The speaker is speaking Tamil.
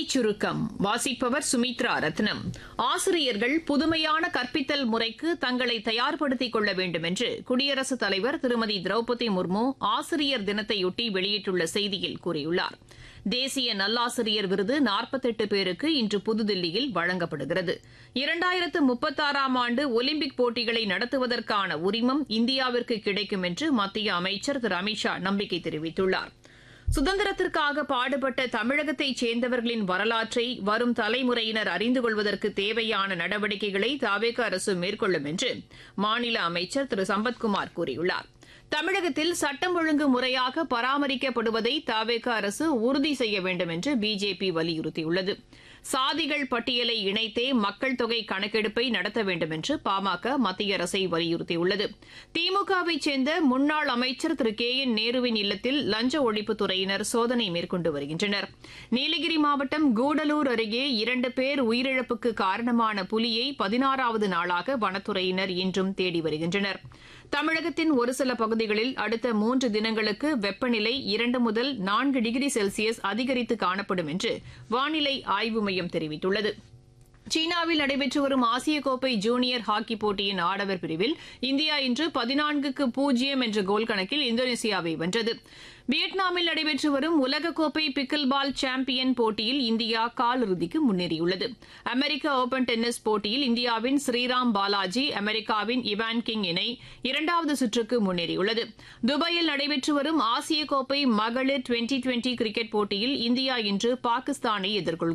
செய்திச் சுருக்கம் வாசிப்பவர் சுமித்ரா ரத்னம் ஆசிரியர்கள் புதுமையான கற்பித்தல் முறைக்கு தங்களை தயார்படுத்திக் கொள்ள வேண்டும் என்று குடியரசுத் தலைவர் திருமதி திரௌபதி முர்மு ஆசிரியர் தினத்தையொட்டி வெளியிட்டுள்ள செய்தியில் கூறியுள்ளார் தேசிய நல்லாசிரியர் விருது நாற்பத்தெட்டு பேருக்கு இன்று புதுதில்லியில் வழங்கப்படுகிறது இரண்டாயிரத்து முப்பத்தாறாம் ஆண்டு ஒலிம்பிக் போட்டிகளை நடத்துவதற்கான உரிமம் இந்தியாவிற்கு கிடைக்கும் என்று மத்திய அமைச்சர் திரு அமித்ஷா நம்பிக்கை தெரிவித்துள்ளார் சுதந்திரத்திற்காக பாடுபட்ட தமிழகத்தைச் சேர்ந்தவர்களின் வரலாற்றை வரும் தலைமுறையினர் அறிந்து கொள்வதற்கு தேவையான நடவடிக்கைகளை தாவேக அரசு மேற்கொள்ளும் என்று மாநில அமைச்சர் திரு சம்பத்குமார் கூறியுள்ளார் தமிழகத்தில் சட்டம் ஒழுங்கு முறையாக பராமரிக்கப்படுவதை தாவேக அரசு உறுதி செய்ய வேண்டும் என்று பிஜேபி வலியுறுத்தியுள்ளது சாதிகள் பட்டியலை இணைத்தே மக்கள் தொகை கணக்கெடுப்பை நடத்த வேண்டும் என்று பாமக மத்திய அரசை வலியுறுத்தியுள்ளது திமுகவை சேர்ந்த முன்னாள் அமைச்சர் திரு கே என் நேருவின் இல்லத்தில் லஞ்ச ஒழிப்புத்துறையினர் சோதனை மேற்கொண்டு வருகின்றனர் நீலகிரி மாவட்டம் கூடலூர் அருகே இரண்டு பேர் உயிரிழப்புக்கு காரணமான புலியை பதினாறாவது நாளாக வனத்துறையினர் இன்றும் தேடி வருகின்றனர் தமிழகத்தின் ஒரு சில பகுதிகளில் அடுத்த மூன்று தினங்களுக்கு வெப்பநிலை இரண்டு முதல் நான்கு டிகிரி செல்சியஸ் அதிகரித்து காணப்படும் என்று வானிலை ஆய்வு மையம் தெரிவித்துள்ளது சீனாவில் நடைபெற்று வரும் ஆசிய கோப்பை ஜூனியர் ஹாக்கி போட்டியின் ஆடவர் பிரிவில் இந்தியா இன்று பதினான்குக்கு பூஜ்ஜியம் என்ற கோல் கணக்கில் இந்தோனேசியாவை வென்றது வியட்நாமில் நடைபெற்று வரும் உலகக்கோப்பை பிக்கில் பால் சாம்பியன் போட்டியில் இந்தியா காலிறுதிக்கு முன்னேறியுள்ளது அமெரிக்க ஓபன் டென்னிஸ் போட்டியில் இந்தியாவின் ஸ்ரீராம் பாலாஜி அமெரிக்காவின் இவான் கிங் இணை இரண்டாவது சுற்றுக்கு முன்னேறியுள்ளது துபாயில் நடைபெற்று வரும் ஆசிய கோப்பை மகளிர் டுவெண்டி டுவெண்டி கிரிக்கெட் போட்டியில் இந்தியா இன்று பாகிஸ்தானை எதிர்கொள்கிறது